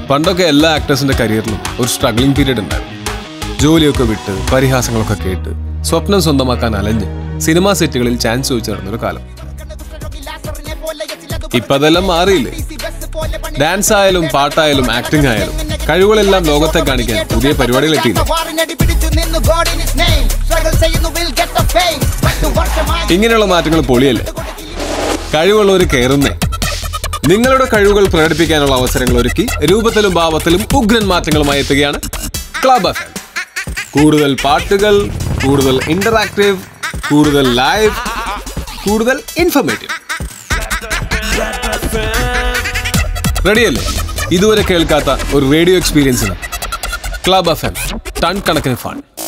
പണ്ടൊക്കെ എല്ലാ ആക്ടേഴ്സിന്റെ കരിയറിലും ഒരു സ്ട്രഗ്ലിംഗ് പീരീഡ് ഉണ്ടായിരുന്നു ജോലിയൊക്കെ വിട്ട് പരിഹാസങ്ങളൊക്കെ കേട്ട് സ്വപ്നം സ്വന്തമാക്കാൻ അലഞ്ഞ് സിനിമാ സെറ്റുകളിൽ ചാൻസ് ചോദിച്ചു നടന്നൊരു കാലം ഇപ്പൊ അതെല്ലാം മാറിയില്ലേ ഡാൻസ് ആയാലും പാട്ടായാലും ആക്ടിംഗ് ആയാലും കഴിവുകളെല്ലാം ലോകത്തെ കാണിക്കാൻ പുതിയ പരിപാടികൾ എത്തിയില്ലേ ഇങ്ങനെയുള്ള മാറ്റങ്ങൾ പൊളിയല്ലേ കഴിവുള്ളവർ കയറുന്നേ നിങ്ങളുടെ കഴിവുകൾ പ്രകടിപ്പിക്കാനുള്ള അവസരങ്ങൾ ഒരുക്കി രൂപത്തിലും ഭാവത്തിലും ഉഗ്രൻ മാറ്റങ്ങളുമായി എത്തുകയാണ് ക്ലബ് എഫ് കൂടുതൽ പാട്ടുകൾ കൂടുതൽ ഇന്ററാക്റ്റീവ് കൂടുതൽ ലൈവ് കൂടുതൽ ഇൻഫർമേറ്റീവ് റെഡിയല്ലേ ഇതുവരെ കേൾക്കാത്ത ഒരു റേഡിയോ എക്സ്പീരിയൻസിന് ക്ലബ് എഫ് എം ടൺ കണക്കിന് ഫണ്ട്